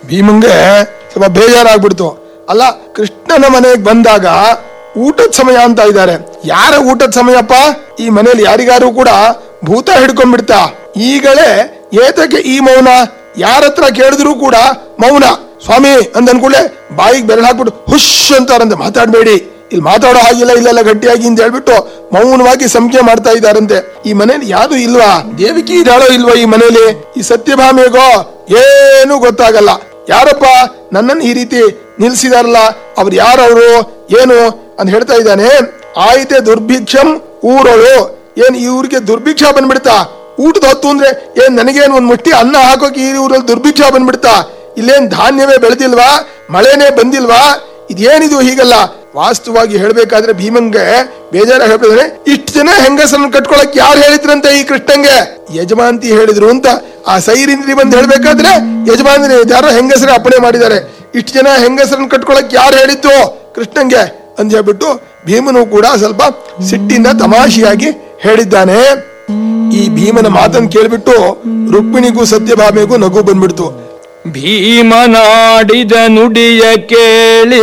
ಭೀಮಂಗೆ ಸ್ವಲ್ಪ ಬೇಜಾರಾಗ್ಬಿಡ್ತು ಅಲ್ಲ ಕೃಷ್ಣನ ಮನೆಗೆ ಬಂದಾಗ ಊಟದ ಸಮಯ ಅಂತ ಇದ್ದಾರೆ ಯಾರ ಊಟದ ಸಮಯಪ್ಪ ಈ ಮನೇಲಿ ಯಾರಿಗಾರು ಕೂಡ ಭೂತ ಹಿಡ್ಕೊಂಡ್ಬಿಡ್ತಾ ಈಗಲೇ ಏತಕ್ಕೆ ಈ ಮೌನ ಯಾರ ಹತ್ರ ಕೇಳಿದ್ರು ಕೂಡ ಮೌನ ಸ್ವಾಮಿ ಅಂದ್ ಅನ್ಕೂಡ್ಲೆ ಬಾಯಿಗೆ ಬೆರಳು ಹಾಕ್ಬಿಟ್ಟು ಹುಷ್ ಅಂತಾರಂತೆ ಮಾತಾಡ್ಬೇಡಿ ಇಲ್ಲಿ ಮಾತಾಡೋ ಹಾಗಿಲ್ಲ ಇಲ್ಲೆಲ್ಲ ಗಟ್ಟಿಯಾಗಿ ಅಂತ ಹೇಳ್ಬಿಟ್ಟು ಮೌನವಾಗಿ ಸಂಖ್ಯೆ ಮಾಡ್ತಾ ಇದ್ದಾರಂತೆ ಈ ಮನೇಲಿ ಯಾರು ಇಲ್ವಾ ದೇವಿಕಿ ಇದ್ದಾಳೋ ಇಲ್ವಾ ಈ ಮನೇಲಿ ಈ ಸತ್ಯಭಾಮೆಗೋ ಏನು ಗೊತ್ತಾಗಲ್ಲ ಯಾರಪ್ಪ ನನ್ನನ್ನು ಈ ರೀತಿ ನಿಲ್ಸಿದಾರಲ್ಲ ಅವ್ರು ಯಾರವರು ಏನು ಅಂತ ಹೇಳ್ತಾ ಇದ್ದಾನೆ ಆಯ್ತೆ ದುರ್ಭಿಕ್ಷಂ ಊರಳು ಏನ್ ಈ ಊರಿಗೆ ದುರ್ಭಿಕ್ಷ ಬಂದ್ಬಿಡ್ತಾ ಊಟದ ಹೊತ್ತು ಅಂದ್ರೆ ಏನ್ ನನಗೇನ್ ಒಂದ್ ಮುಟ್ಟಿ ಅನ್ನ ಹಾಕೋಕೆ ಈ ಊರಲ್ಲಿ ದುರ್ಭಿಕ್ಷ ಬಂದ್ಬಿಡ್ತಾ ಇಲ್ಲೇನ್ ಧಾನ್ಯವೇ ಬೆಳೆದಿಲ್ವಾ ಮಳೆನೇ ಬಂದಿಲ್ವಾ ಇದೇನಿದು ಹೀಗಲ್ಲ ವಾಸ್ತವವಾಗಿ ಹೇಳ್ಬೇಕಾದ್ರೆ ಭೀಮಂಗೆ ಬೇಜಾರ ಹೇಳ್ಬಿಟ್ಟಿದ್ರೆ ಇಷ್ಟು ಜನ ಹೆಂಗಸರನ್ನ ಕಟ್ಕೊಳಕ್ ಯಾರು ಹೇಳಿದ್ರಂತೆ ಈ ಕೃಷ್ಣಂಗೆ ಯಜಮಾಂತಿ ಹೇಳಿದ್ರು ಅಂತ ಆ ಸೈರಿಂದ್ರಿ ಬಂದು ಹೇಳ್ಬೇಕಾದ್ರೆ ಯಜಮಾನ್ರಿ ಯಾರೋ ಹೆಂಗಸರೇ ಅಪ್ಪಣೆ ಮಾಡಿದ್ದಾರೆ ಇಷ್ಟು ಜನ ಹೆಂಗಸರನ್ನ ಕಟ್ಕೊಳಕ್ ಯಾರು ಹೇಳಿದ್ದು ಕೃಷ್ಣಂಗೆ ಅಂತ ಹೇಳ್ಬಿಟ್ಟು ಭೀಮನು ಕೂಡ ಸ್ವಲ್ಪ ಸಿಟ್ಟಿಂದ ತಮಾಷೆಯಾಗಿ ಹೇಳಿದ್ದಾನೆ ಈ ಭೀಮನ ಮಾತನ್ನು ಕೇಳ್ಬಿಟ್ಟು ರುಕ್ಮಿಣಿಗೂ ಸತ್ಯಭಾಮೆಗೂ ನಗು ಬಂದ್ಬಿಡ್ತು ಭೀಮನಾಡಿದ ನುಡಿಯ ಕೇಳಿ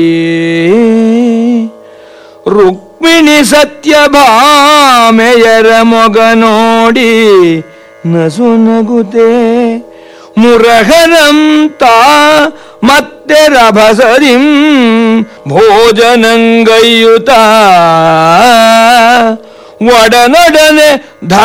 ರುಕ್ಮಿಣಿ ಸತ್ಯಭಾಮೆಯರ ಮೊಗ ನೋಡಿ ನಸು ನಗುತೆ ಮುರಹರಂತ ಮತ್ತೆ ರಭಸರಿಂ ಭೋಜನಂಗೈಯುತ ಒಡನೊಡನೆ ಧರ್ಮ